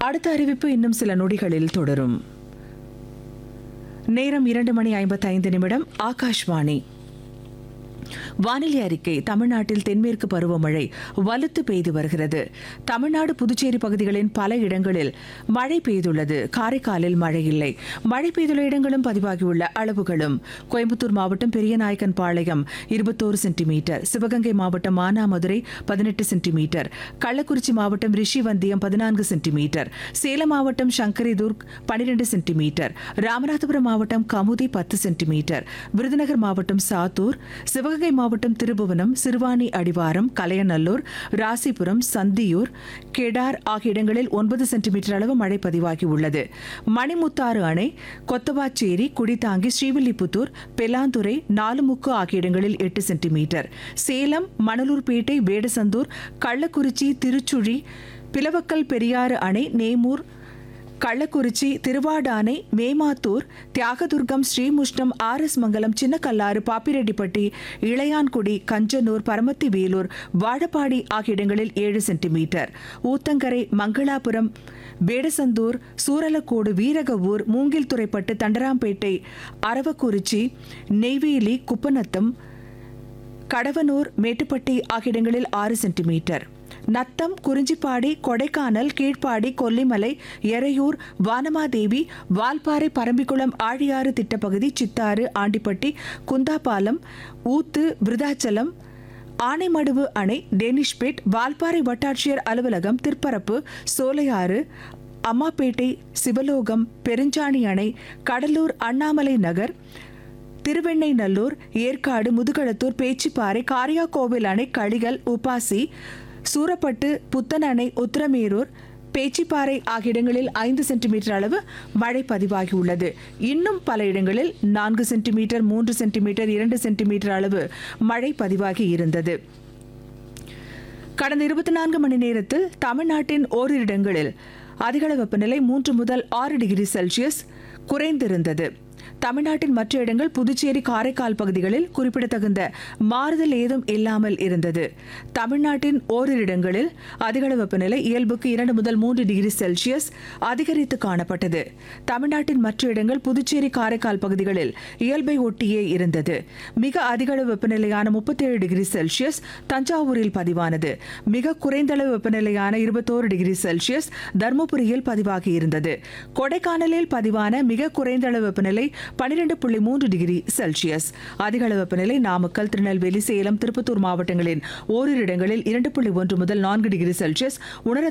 அடுத்த அறிவிப்பு இன்னும் சில நொடிகளில் தொடரும் நேரம் இரண்டு மணி ஐம்பத்தைந்து நிமிடம் ஆகாஷ்வாணி வானிலை அறிக்கை தமிழ்நாட்டில் தென்மேற்கு பருவமழை வலுத்து பெய்து வருகிறது தமிழ்நாடு புதுச்சேரி பகுதிகளின் பல இடங்களில் மழை பெய்துள்ளது காரைக்காலில் மழை இல்லை மழை பெய்துள்ள இடங்களும் பதிவாகியுள்ள அளவுகளும் கோயம்புத்தூர் மாவட்டம் பெரியநாயக்கன் பாளையம் இருபத்தோரு சென்டிமீட்டர் சிவகங்கை மாவட்டம் மானாமதுரை பதினெட்டு சென்டிமீட்டர் கள்ளக்குறிச்சி மாவட்டம் ரிஷிவந்தியம் பதினான்கு சென்டிமீட்டர் சேலம் மாவட்டம் சங்கரிதுர்க் பனிரெண்டு சென்டிமீட்டர் ராமநாதபுரம் மாவட்டம் கமுதி பத்து சென்டிமீட்டர் விருதுநகர் மாவட்டம் சாத்தூர் சிவகங்கை மாவட்டம் திருபுவனம் சிறுவாணி அடிவாரம் கலையநல்லூர் ராசிபுரம் சந்தியூர் கெடார் ஆகிய இடங்களில் ஒன்பது சென்டிமீட்டர் அளவு மழை பதிவாகியுள்ளது மணிமுத்தாறு அணை கொத்தவாச்சேரி குடித்தாங்கி ஸ்ரீவில்லிபுத்தூர் பெலாந்துறை நாலுமுக்கு ஆகிய இடங்களில் எட்டு சென்டிமீட்டர் சேலம் மணலூர்பேட்டை வேடசந்தூர் கள்ளக்குறிச்சி திருச்சுழி பிளவக்கல் பெரியாறு அணை நேமூர் கள்ளக்குறிச்சி திருவாடானை மேமாத்தூர் தியாகதுர்கம் ஸ்ரீமுஷ்டம் ஆர் எஸ் மங்கலம் சின்னக்கல்லாறு பாப்பிரெட்டிப்பட்டி இளையான்குடி கஞ்சனூர் பரமத்தி வேலூர் வாழப்பாடி ஆகிய இடங்களில் ஏழு சென்டிமீட்டர் ஊத்தங்கரை மங்களாபுரம் வேடசந்தூர் சூரலக்கோடு வீரகவூர் மூங்கில்துறைப்பட்டு தண்டராம்பேட்டை அரவக்குறிச்சி நெய்வேலி குப்பநத்தம் கடவனூர் மேட்டுப்பட்டி ஆகிய இடங்களில் ஆறு சென்டிமீட்டர் நத்தம் குறிஞ்சிப்பாடி கொடைக்கானல் கீழ்ப்பாடி கொல்லிமலை எறையூர் வானமாதேவி வால்பாறை பரம்பிக்குளம் ஆழியாறு திட்டப்பகுதி சித்தாறு ஆண்டிப்பட்டி குந்தாபாலம் ஊத்து விருதாச்சலம் ஆனைமடுவு அணை டேனிஷ்பேட் வால்பாறை வட்டாட்சியர் அலுவலகம் திருப்பரப்பு சோலையாறு அம்மாப்பேட்டை சிவலோகம் பெருஞ்சாணி அணை கடலூர் அண்ணாமலை நகர் திருவெண்ணைநல்லூர் ஏற்காடு முதுகளத்தூர் பேச்சிப்பாறை காரியாக்கோவில் அணை களிகள் உப்பாசி சூரப்பட்டு புத்தன் அணை உத்திரமேரூர் பேச்சிப்பாறை ஆகிய இடங்களில் ஐந்து சென்டிமீட்டர் அளவு மழை பதிவாகியுள்ளது இன்னும் பல இடங்களில் நான்கு சென்டிமீட்டர் மூன்று சென்டிமீட்டர் இரண்டு சென்டிமீட்டர் அளவு மழை பதிவாகி இருந்தது கடந்த இருபத்தி நான்கு மணி நேரத்தில் தமிழ்நாட்டின் ஓரிரு இடங்களில் அதிகளவு வெப்பநிலை மூன்று முதல் ஆறு டிகிரி செல்சியஸ் குறைந்திருந்தது தமிழ்நாட்டின் மற்ற இடங்கள் புதுச்சேரி காரைக்கால் பகுதிகளில் குறிப்பிடத்தகுந்த மாறுதல் ஏதும் இல்லாமல் இருந்தது தமிழ்நாட்டின் ஓரிரு இடங்களில் அதிகளவு வெப்பநிலை இயல்புக்கு இரண்டு முதல் மூன்று டிகிரி செல்சியஸ் அதிகரித்து காணப்பட்டது தமிழ்நாட்டின் மற்ற இடங்கள் புதுச்சேரி காரைக்கால் பகுதிகளில் இயல்பை ஒட்டியே இருந்தது மிக அதிகளவு வெப்பநிலையான முப்பத்தேழு டிகிரி செல்சியஸ் தஞ்சாவூரில் பதிவானது மிக குறைந்தளவு வெப்பநிலையான இருபத்தோரு டிகிரி செல்சியஸ் தருமபுரியில் பதிவாகி இருந்தது கொடைக்கானலில் பதிவான மிக குறைந்த அளவு வெப்பநிலை பனிரெண்டு புள்ளி மூன்று டிகிரி செல்சியஸ் அதிக அளவு வெப்பநிலை நாமக்கல் திருநெல்வேலி சேலம் திருப்பத்தூர் மாவட்டங்களின் ஓரிரு இடங்களில் இரண்டு புள்ளி ஒன்று முதல் நான்கு டிகிரி செல்சியஸ் உணர